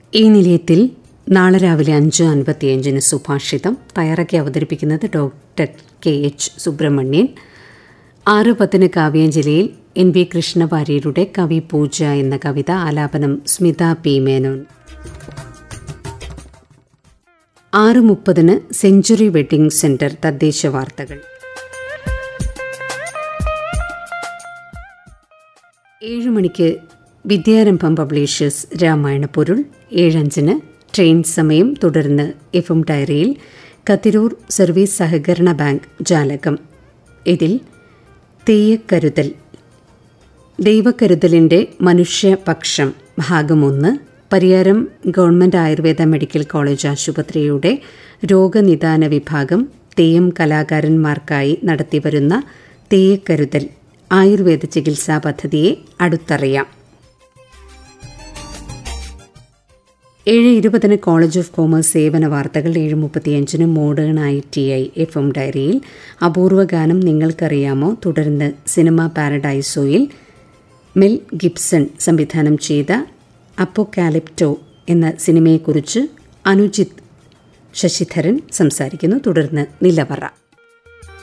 ഈ നിലയത്തിൽ നാളെ രാവിലെ അഞ്ച് അൻപത്തിയഞ്ചിന് സുഭാഷിതം തയ്യാറാക്കി അവതരിപ്പിക്കുന്നത് ഡോക്ടർ കെ എച്ച് സുബ്രഹ്മണ്യൻ ആറ് പത്തിന് കാവ്യാഞ്ജലിയിൽ എൻ വി കൃഷ്ണവാര്യരുടെ കവി പൂജ എന്ന കവിത ആലാപനം സ്മിത പി മേനോൻ ആറ് മുപ്പതിന് സെഞ്ചുറി വെഡിംഗ് സെന്റർ തദ്ദേശ വാർത്തകൾ ഏഴ് മണിക്ക് വിദ്യാരംഭം പബ്ലിഷേഴ്സ് രാമായണ പൊരുൾ ഏഴഞ്ചിന് ട്രെയിൻ സമയം തുടർന്ന് എഫ് എം ഡയറിയിൽ കത്തിരൂർ സർവീസ് സഹകരണ ബാങ്ക് ജാലകം ഇതിൽ തെയ്യക്കരുതൽ ദൈവക്കരുതലിൻ്റെ മനുഷ്യപക്ഷം ഭാഗമൊന്ന് Pariyaram government Ayurveda medical college ആശുപത്രിയുടെ രോഗനിദാന വിഭാഗം തെയ്യം കലാകാരന്മാർക്കായി നടത്തിവരുന്ന തെയ്യക്കരുതൽ ആയുർവേദ ചികിത്സാ പദ്ധതിയെ അടുത്തറിയാം ഏഴ് ഇരുപതിന് കോളേജ് ഓഫ് കോമേഴ്സ് സേവന വാർത്തകൾ ഏഴ് മുപ്പത്തിയഞ്ചിന് modern I T I F M ഡയറിയിൽ അപൂർവ ഗാനം നിങ്ങൾക്കറിയാമോ തുടർന്ന് സിനിമ പാരഡൈസോയിൽ മെൽ ഗിബ്സൺ സംവിധാനം ചെയ്ത അപ്പോകാലിപ്റ്റോ എന്ന സിനിമയെക്കുറിച്ച് അനുജിത് ശശിധരൻ സംസാരിക്കുന്നു തുടർന്ന് നിലവറ